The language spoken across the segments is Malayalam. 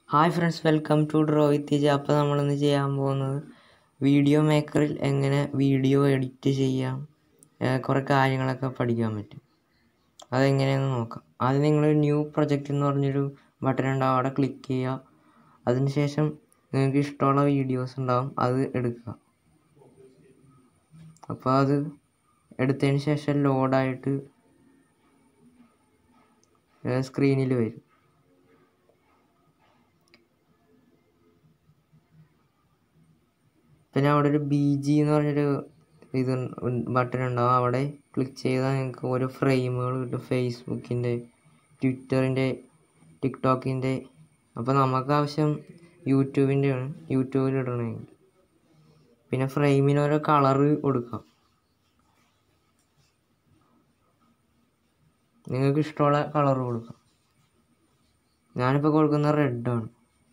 hi friends welcome to draw with J അപ്പോൾ നമ്മളിന്ന് ചെയ്യാൻ പോകുന്നത് വീഡിയോ മേക്കറിൽ എങ്ങനെ വീഡിയോ എഡിറ്റ് ചെയ്യാം ഏഹ് കുറേ കാര്യങ്ങളൊക്കെ പഠിക്കാൻ പറ്റും അതെങ്ങനെയെന്ന് നോക്കാം ആദ്യം നിങ്ങൾ ന്യൂ പ്രൊജക്റ്റ് എന്ന് പറഞ്ഞൊരു ബട്ടൺ ഉണ്ടാവും അവിടെ ക്ലിക്ക് ചെയ്യുക അതിനുശേഷം നിങ്ങൾക്ക് ഇഷ്ടമുള്ള വീഡിയോസ് ഉണ്ടാവും അത് എടുക്കുക അപ്പോൾ അത് എടുത്തതിന് ശേഷം ലോഡായിട്ട് സ്ക്രീനിൽ വരും പിന്നെ അവിടെ ഒരു ബി ജി എന്ന് പറഞ്ഞൊരു ഇത് ബട്ടൺ ഉണ്ടാവും അവിടെ ക്ലിക്ക് ചെയ്താൽ നിങ്ങൾക്ക് ഓരോ ഫ്രെയിമുകൾ കിട്ടും ഫേസ്ബുക്കിൻ്റെ ട്വിറ്ററിൻ്റെ ടിക്ടോക്കിൻ്റെ അപ്പോൾ നമുക്ക് ആവശ്യം യൂട്യൂബിൻ്റെ ആണ് യൂട്യൂബിൽ ഇടണമെങ്കിൽ പിന്നെ ഫ്രെയിമിന് ഓരോ കളറ് കൊടുക്കാം നിങ്ങൾക്ക് ഇഷ്ടമുള്ള കളർ കൊടുക്കാം ഞാനിപ്പോൾ കൊടുക്കുന്ന റെഡാണ്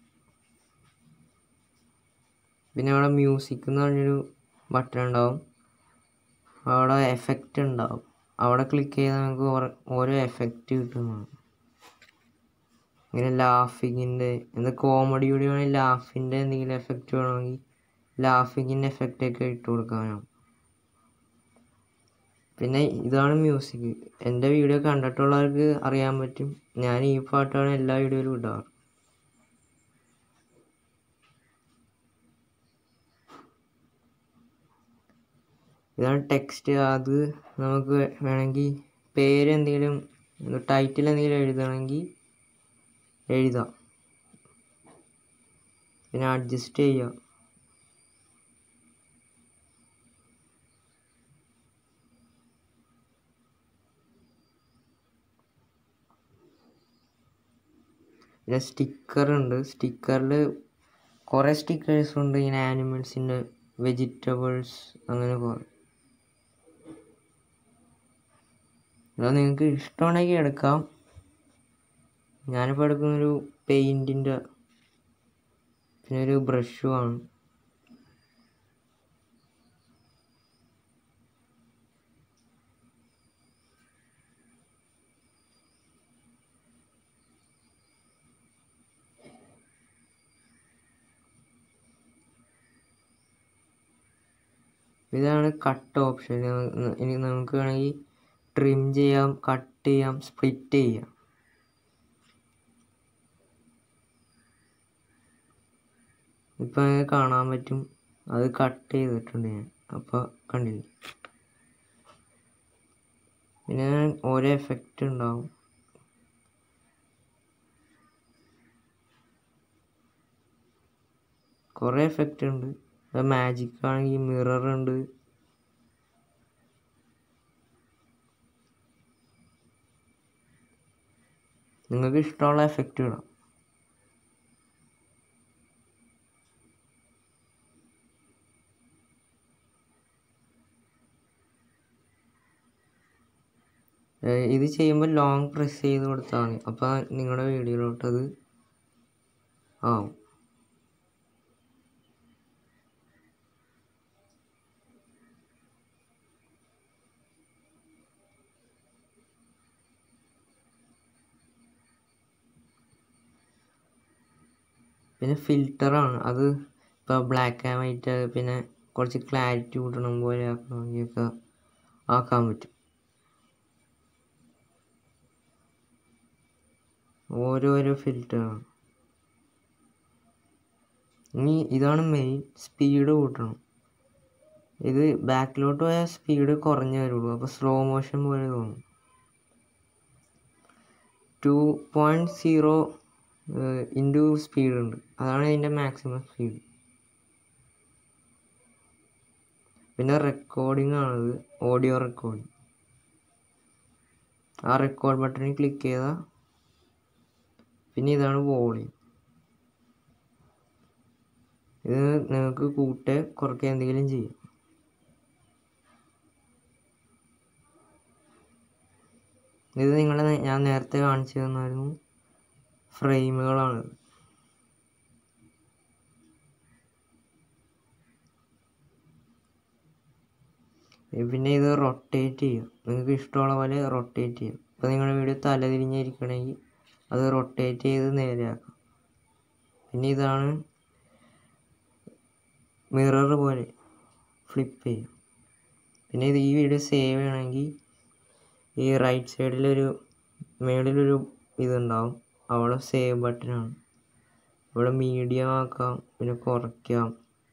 പിന്നെ അവിടെ മ്യൂസിക് എന്ന് പറഞ്ഞൊരു ബട്ടൺ ഉണ്ടാവും അവിടെ എഫക്റ്റ് ഉണ്ടാവും അവിടെ ക്ലിക്ക് ചെയ്താൽ നമുക്ക് ഓരോ എഫക്റ്റ് കിട്ടുന്നതാണ് ഇങ്ങനെ ലാഫിങ്ങിൻ്റെ എന്താ കോമഡി വീഡിയോ ആണെങ്കിൽ ലാഫിൻ്റെ എന്തെങ്കിലും എഫക്റ്റ് വേണമെങ്കിൽ ലാഫിങ്ങിൻ്റെ എഫക്റ്റ് ഒക്കെ ഇട്ട് കൊടുക്കാനാവും പിന്നെ ഇതാണ് മ്യൂസിക് എൻ്റെ വീഡിയോ കണ്ടിട്ടുള്ളവർക്ക് അറിയാൻ പറ്റും ഞാൻ ഈ പാട്ടാണ് എല്ലാ വീഡിയോയിലും ഇടാറ് ഇതാണ് ടെക്സ്റ്റ് അത് നമുക്ക് വേണമെങ്കിൽ പേര് എന്തെങ്കിലും ടൈറ്റിൽ എന്തെങ്കിലും എഴുതണമെങ്കിൽ എഴുതാം പിന്നെ അഡ്ജസ്റ്റ് ചെയ്യാം പിന്നെ സ്റ്റിക്കർ ഉണ്ട് സ്റ്റിക്കറിൽ കുറേ സ്റ്റിക്കേഴ്സ് ഉണ്ട് ഇങ്ങനെ ആനിമൽസിൻ്റെ വെജിറ്റബിൾസ് അങ്ങനെ കുറേ അത് നിങ്ങൾക്ക് ഇഷ്ടമുണ്ടെങ്കിൽ എടുക്കാം ഞാനിപ്പോൾ എടുക്കുന്നൊരു പെയിൻറ്റിൻ്റെ പിന്നെ ഒരു ബ്രഷുമാണ് ഇതാണ് കട്ട് ഓപ്ഷൻ ഇനി നമുക്ക് വേണമെങ്കിൽ ട്രിം ചെയ്യാം കട്ട് ചെയ്യാം സ്പ്ലിറ്റ് ചെയ്യാം ഇപ്പം അങ്ങനെ കാണാൻ പറ്റും അത് കട്ട് ചെയ്തിട്ടുണ്ട് ഞാൻ അപ്പോൾ കണ്ടില്ലേ പിന്നെ ഓരോ എഫക്റ്റ് ഉണ്ടാവും കുറേ എഫക്റ്റ് ഉണ്ട് മാജിക് ആണെങ്കിൽ മിറർ ഉണ്ട് നിങ്ങൾക്ക് ഇഷ്ടമുള്ള എഫക്റ്റ് ഇടാം ഇത് ചെയ്യുമ്പോൾ ലോങ് പ്രസ് ചെയ്ത് കൊടുത്താൽ മതി അപ്പോൾ നിങ്ങളുടെ വീഡിയോയിലോട്ട് അത് ആവും പിന്നെ ഫിൽറ്ററാണ് അത് ഇപ്പോൾ ബ്ലാക്ക് ആൻഡ് വൈറ്റ് പിന്നെ കുറച്ച് ക്ലാരിറ്റി കൂട്ടണം പോലെ ആക്കണമെങ്കിലൊക്കെ ആക്കാൻ പറ്റും ഓരോരോ ഫിൽറ്ററാണ് ഇനി ഇതാണ് മെയിൻ സ്പീഡ് കൂട്ടണം ഇത് ബാക്കിലോട്ട് പോയാൽ സ്പീഡ് കുറഞ്ഞേ വരുള്ളൂ അപ്പോൾ സ്ലോ മോഷൻ പോലെ തോന്നും two point zero into speed ഉണ്ട് അതാണ് അതിൻ്റെ മാക്സിമം സ്പീഡ് പിന്നെ റെക്കോർഡിംഗ് ആണത് ഓഡിയോ റെക്കോർഡിംഗ് ആ റെക്കോർഡ് ബട്ടണിൽ ക്ലിക്ക് ചെയ്താൽ പിന്നെ ഇതാണ് വോളിയം ഇത് നിങ്ങൾക്ക് കൂട്ടെ കുറയ്ക്കുക എന്തെങ്കിലും ചെയ്യാം ഇത് നിങ്ങളെ ഞാൻ നേരത്തെ കാണിച്ചു തന്നായിരുന്നു ഫ്രെയിമുകളാണ് പിന്നെ ഇത് റൊട്ടേറ്റ് ചെയ്യാം നിങ്ങൾക്ക് ഇഷ്ടമുള്ള പോലെ റൊട്ടേറ്റ് ചെയ്യാം ഇപ്പോൾ നിങ്ങളുടെ വീഡിയോ തല തിരിഞ്ഞിരിക്കണമെങ്കിൽ അത് റൊട്ടേറ്റ് ചെയ്ത് നേരെയാക്കാം പിന്നെ ഇതാണ് മിറർ പോലെ ഫ്ലിപ്പ് ചെയ്യും പിന്നെ ഇത് ഈ വീഡിയോ സേവ് ചെയ്യണമെങ്കിൽ ഈ റൈറ്റ് സൈഡിലൊരു മേളിലൊരു ഇതുണ്ടാവും അവിടെ സേവ് ബട്ടനാണ് ഇവിടെ മീഡിയം ആക്കാം പിന്നെ കുറയ്ക്കാം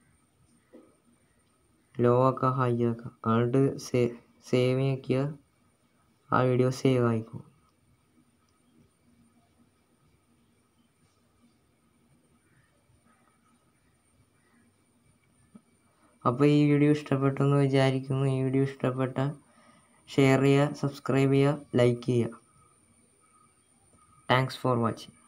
ലോ ആക്കാം ഹൈ ആക്കാം എന്നിട്ട് സേ സേവ് ആക്കിയാൽ ആ വീഡിയോ സേവ് ആയിക്കോളും അപ്പോൾ ഈ വീഡിയോ ഇഷ്ടപ്പെട്ടു എന്ന് വിചാരിക്കുന്നു ഈ വീഡിയോ ഇഷ്ടപ്പെട്ട ഷെയർ ചെയ്യുക സബ്സ്ക്രൈബ് ചെയ്യുക ലൈക്ക് ചെയ്യുക താങ്ക്സ് ഫോർ വാച്ചിങ്